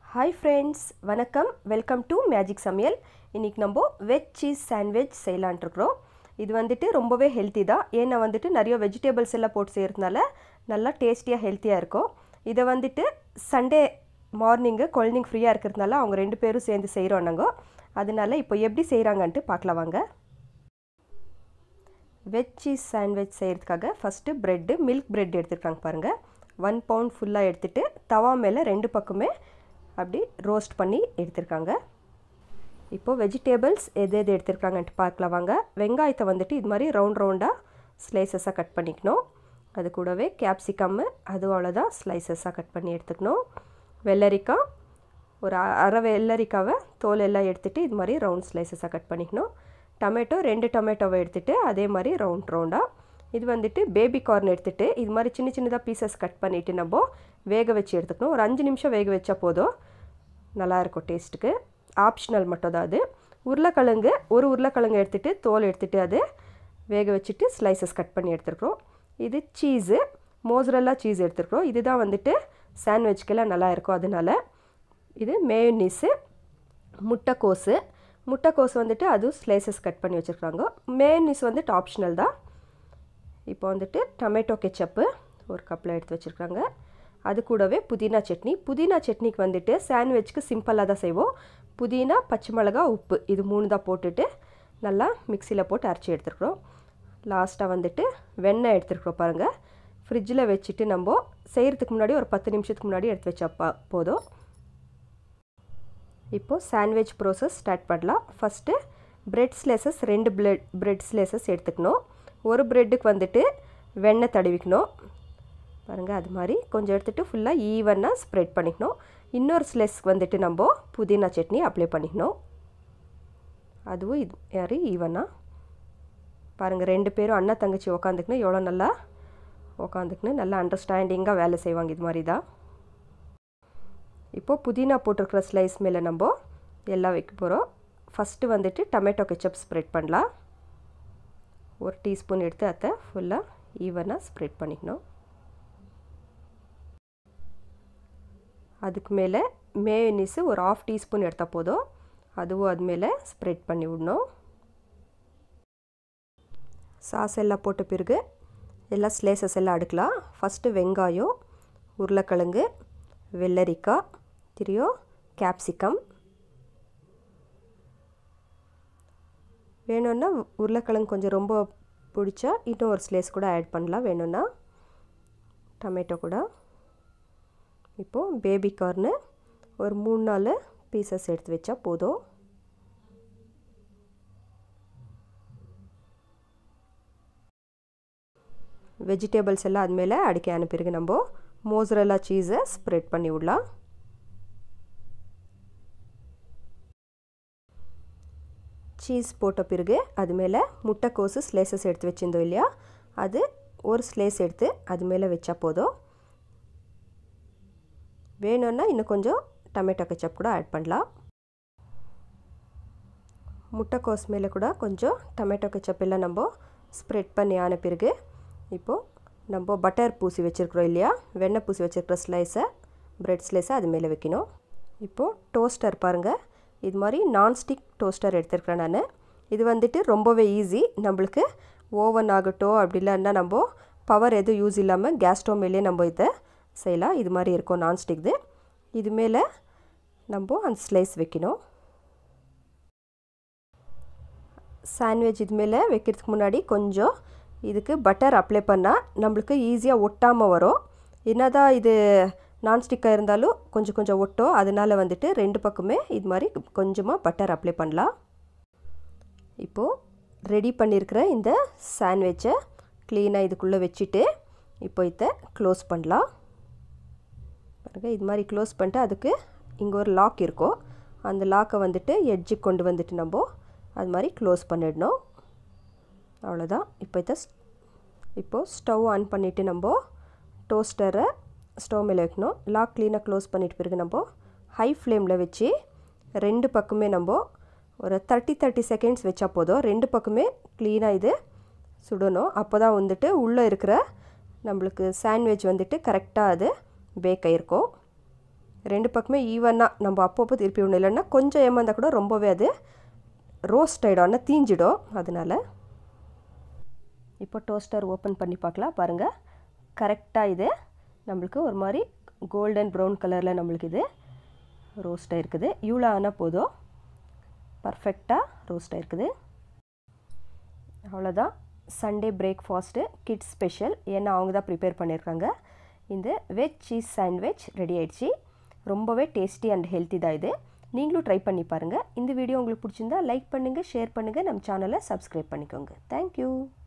hi friends வணக்கம் welcome to magic Samayal இன்றைக்கி நம்ம வெஜ் சீஸ் சாண்ட்விச் செய்யலான்ட்ருக்குறோம் இது வந்துட்டு ரொம்பவே ஹெல்த்தி தான் ஏன்னா வந்துட்டு நிறைய வெஜிடபிள்ஸ் எல்லாம் போட்டு செய்கிறதுனால நல்லா டேஸ்டியாக ஹெல்த்தியாக இருக்கும் இதை வந்துட்டு சண்டே மார்னிங்கு குழந்தைங்க ஃப்ரீயாக இருக்கிறதுனால அவங்க ரெண்டு பேரும் சேர்ந்து செய்கிறோம் நாங்கள் அதனால இப்போ எப்படி செய்கிறாங்கன்ட்டு பார்க்கலாம் வாங்க வெஜ் சீஸ் சாண்ட்விச் செய்கிறதுக்காக ஃபஸ்ட்டு ப்ரெட்டு மில்க் ப்ரெட் எடுத்துருக்காங்க பாருங்கள் ஒன் பவுண்ட் ஃபுல்லாக எடுத்துகிட்டு தவா மேலே ரெண்டு பக்கமே அப்படி ரோஸ்ட் பண்ணி எடுத்திருக்காங்க இப்போது வெஜிடேபிள்ஸ் எது எது எடுத்துருக்காங்கன்ட்டு பார்க்கலாம் வாங்க வெங்காயத்தை வந்துட்டு இது மாதிரி ரவுண்ட் ரவுண்டாக ஸ்லைசஸாக கட் பண்ணிக்கணும் அது கூடவே கேப்சிகம்மு அது அவ்வளோதான் ஸ்லைசஸாக கட் பண்ணி எடுத்துக்கணும் வெள்ளரிக்காய் ஒரு அரை வெள்ளரிக்காவை தோல் எல்லாம் எடுத்துகிட்டு இது மாதிரி ரவுண்ட் ஸ்லைசஸாக கட் பண்ணிக்கணும் டொமேட்டோ ரெண்டு டொமேட்டோவை எடுத்துகிட்டு அதே மாதிரி ரவுண்ட் ரவுண்டாக இது வந்துட்டு பேபி கார்ன் எடுத்துகிட்டு இது மாதிரி சின்ன சின்னதாக பீசஸ் கட் பண்ணிவிட்டு நம்ம வேக வச்சு எடுத்துக்கணும் ஒரு அஞ்சு நிமிஷம் வேக வச்சா போதும் நல்லாயிருக்கும் டேஸ்ட்டுக்கு ஆப்ஷனல் மட்டும் தான் அது உருளைக்கிழங்கு ஒரு உருளைக்கிழங்கு எடுத்துகிட்டு தோல் எடுத்துகிட்டு அது வேக வச்சுட்டு ஸ்லைசஸ் கட் பண்ணி எடுத்துருக்குறோம் இது சீஸு மோசரல்லா சீஸ் எடுத்துருக்குறோம் இதுதான் வந்துட்டு சாண்ட்விச்க்கெல்லாம் நல்லா இருக்கும் அதனால இது மேயோனீஸு முட்டைக்கோஸு முட்டைக்கோஸ் வந்துட்டு அதுவும் ஸ்லைசஸ் கட் பண்ணி வச்சுருக்காங்க மேயோனீஸ் வந்துட்டு ஆப்ஷனல் தான் இப்போ வந்துட்டு டொமேட்டோ கெச்சப்பு ஒரு கப்பில் எடுத்து வச்சுருக்காங்க அது கூடவே புதினா சட்னி புதினா சட்னிக்கு வந்துட்டு சாண்ட்விச்சுக்கு சிம்பிளாக தான் செய்வோம் புதினா பச்சை மிளகா உப்பு இது மூணு தான் போட்டுட்டு நல்லா மிக்சியில் போட்டு அரைச்சி எடுத்துருக்குறோம் லாஸ்ட்டாக வந்துட்டு வெண்ணெய் எடுத்துருக்குறோம் பாருங்கள் ஃப்ரிட்ஜில் வச்சுட்டு நம்ம செய்கிறதுக்கு முன்னாடி ஒரு பத்து நிமிஷத்துக்கு முன்னாடி எடுத்து வச்சா பா போதும் இப்போது சாண்ட்விச் ப்ரோசஸ் ஸ்டார்ட் பண்ணலாம் ஃபஸ்ட்டு ப்ரெட் ஸ்லேசஸ் ரெண்டு பிரெட் ப்ரெட் ஸ்லேசஸ் எடுத்துக்கணும் ஒரு ப்ரெட்டுக்கு வந்துட்டு வெண்ணெய் தடவிக்கணும் பாருங்கள் அது மாதிரி கொஞ்சம் எடுத்துகிட்டு ஃபுல்லாக ஈவனாக ஸ்ப்ரெட் பண்ணிக்கணும் இன்னொரு ஸ்லேஸ்க்கு வந்துட்டு நம்ம புதினா சட்னி அப்ளை பண்ணிக்கணும் அதுவும் இது யார் ஈவனாக பாருங்கள் ரெண்டு பேரும் அண்ணா தங்கச்சி உக்காந்துக்கணும் எவ்வளோ நல்லா உக்காந்துக்கணும் நல்லா அண்டர்ஸ்டாண்டிங்காக வேலை செய்வாங்க இது மாதிரி தான் இப்போது புதினா போட்டிருக்கிற ஸ்லைஸ் மேலே நம்ம எல்லாம் வைக்க போகிறோம் ஃபஸ்ட்டு வந்துட்டு டொமேட்டோ கெச்சப் ஸ்ப்ரெட் பண்ணலாம் ஒரு டீஸ்பூன் எடுத்து அதை ஃபுல்லாக ஈவனாக ஸ்ப்ரெட் பண்ணிக்கணும் அதுக்கு மேலே மேயோனீஸு ஒரு ஆஃப் டீஸ்பூன் எடுத்தால் போதும் அதுவும் அது மேலே ஸ்ப்ரெட் பண்ணி விடணும் சாஸ் எல்லாம் போட்ட பிறகு எல்லாம் ஸ்லேசஸ் எல்லாம் அடுக்கலாம் ஃபஸ்ட்டு வெங்காயம் உருளைக்கிழங்கு வெள்ளரிக்காய் திரியும் கேப்சிகம் வேணும்னா உருளைக்கிழங்கு கொஞ்சம் ரொம்ப பிடிச்சா இன்னும் ஒரு ஸ்லேஸ் கூட ஆட் பண்ணலாம் வேணும்னா டொமேட்டோ கூட இப்போது பேபி கார்னு ஒரு மூணு நாலு பீசஸ் எடுத்து வச்சா போதும் வெஜிடபிள்ஸ் எல்லாம் அது மேலே அடுக்கி அனுப்பிடுங்க நம்ம மோசரல்லா சீஸை ஸ்ப்ரெட் பண்ணி விடலாம் சீஸ் போட்ட பிறகு அது மேலே முட்டைக்கோசு ஸ்லேசஸ் எடுத்து வச்சுருந்தோம் இல்லையா அது ஒரு ஸ்லேஸ் எடுத்து அது மேலே வச்சா போதும் வேணும்னா இன்னும் கொஞ்சம் டொமேட்டோ கெச்சப் கூட ஆட் பண்ணலாம் முட்டைக்கோஸ் மேலே கூட கொஞ்சம் டொமேட்டோ கெச்சப் எல்லாம் நம்ம ஸ்ப்ரெட் பண்ணி ஆன பிறகு இப்போது நம்ம பட்டர் பூசி வச்சுருக்குறோம் இல்லையா வெண்ணெய் பூசி வச்சுருக்கிற ஸ்லைஸை ப்ரெட் ஸ்லைஸை அது மேலே வைக்கணும் இப்போது டோஸ்டர் பாருங்கள் இது மாதிரி நான்ஸ்டிக் டோஸ்டர் எடுத்துருக்கிறேன் நான் இது வந்துட்டு ரொம்பவே ஈஸி நம்மளுக்கு ஓவன் ஆகட்டும் அப்படி இல்லைன்னா நம்ம பவர் எதுவும் யூஸ் இல்லாமல் கேஸ் ஸ்டவ் மேலே நம்ம இதை செய்யலாம் இது மாதிரி இருக்கும் நான்ஸ்டிக்து இது மேலே நம்ம அந்த ஸ்லைஸ் வைக்கணும் சாண்ட்விச் இது மேலே வைக்கிறதுக்கு முன்னாடி கொஞ்சம் இதுக்கு பட்டர் அப்ளை பண்ணால் நம்மளுக்கு ஈஸியாக ஒட்டாமல் வரும் என்னதான் இது நான்ஸ்டிக்காக இருந்தாலும் கொஞ்சம் கொஞ்சம் ஒட்டும் அதனால் வந்துட்டு ரெண்டு பக்கமே இது மாதிரி கொஞ்சமாக பட்டர் அப்ளை பண்ணலாம் இப்போது ரெடி பண்ணியிருக்கிற இந்த சாண்ட்விச்சை க்ளீனாக இதுக்குள்ளே வச்சுட்டு இப்போ இதை க்ளோஸ் பண்ணலாம் பாருங்கள் இது மாதிரி க்ளோஸ் பண்ணிட்டு அதுக்கு இங்கே ஒரு லாக் இருக்கும் அந்த லாக்கை வந்துட்டு எட்ஜுக்கு கொண்டு வந்துட்டு நம்ம அது மாதிரி க்ளோஸ் பண்ணிடணும் அவ்வளோதான் இப்போ இதை இப்போது ஸ்டவ் ஆன் பண்ணிவிட்டு நம்ம டோஸ்டரை ஸ்டவ் மேலே வைக்கணும் லாக் க்ளீனாக க்ளோஸ் பண்ணிட்டு பிறகு நம்ம ஹை ஃப்ளேமில் வச்சு ரெண்டு பக்கமே நம்ம ஒரு தேர்ட்டி தேர்ட்டி செகண்ட்ஸ் வச்சா போதும் ரெண்டு பக்கமே க்ளீனாக இது சுடணும் அப்போ தான் வந்துட்டு உள்ளே இருக்கிற நம்மளுக்கு சாண்ட்விச் வந்துட்டு கரெக்டாக அது பேக் ஆகிருக்கும் ரெண்டு பக்கமே ஈவனாக நம்ம அப்பப்போ திருப்பி விடணும் இல்லைன்னா கொஞ்சம் ஏமாந்தால் கூட ரொம்பவே அது ரோஸ்ட் ஆகிடும் ஆனால் தீஞ்சிடும் அதனால் இப்போ டோஸ்டர் ஓப்பன் பண்ணி பார்க்கலாம் பாருங்கள் கரெக்டாக இது நம்மளுக்கு ஒரு மாதிரி கோல்டன் ப்ரௌன் கலரில் நம்மளுக்கு இது ரோஸ்ட் ஆகிருக்குது இவ்வளோ ஆனால் போதும் பர்ஃபெக்டாக ரோஸ்ட் ஆகிருக்குது அவ்வளோதான் சண்டே பிரேக்ஃபாஸ்ட்டு கிட்ஸ் ஸ்பெஷல் ஏன்னா அவங்க தான் ப்ரிப்பேர் பண்ணியிருக்காங்க இந்த வெஜ் சீஸ் சாண்ட்விச் ரெடி ஆயிடுச்சு ரொம்பவே டேஸ்டி அண்ட் ஹெல்த்தி தான் இது நீங்களும் ட்ரை பண்ணி பாருங்கள் இந்த வீடியோ உங்களுக்கு பிடிச்சிருந்தா லைக் பண்ணுங்கள் ஷேர் பண்ணுங்கள் நம்ம சேனலை சப்ஸ்கிரைப் பண்ணிக்கோங்க தேங்க்யூ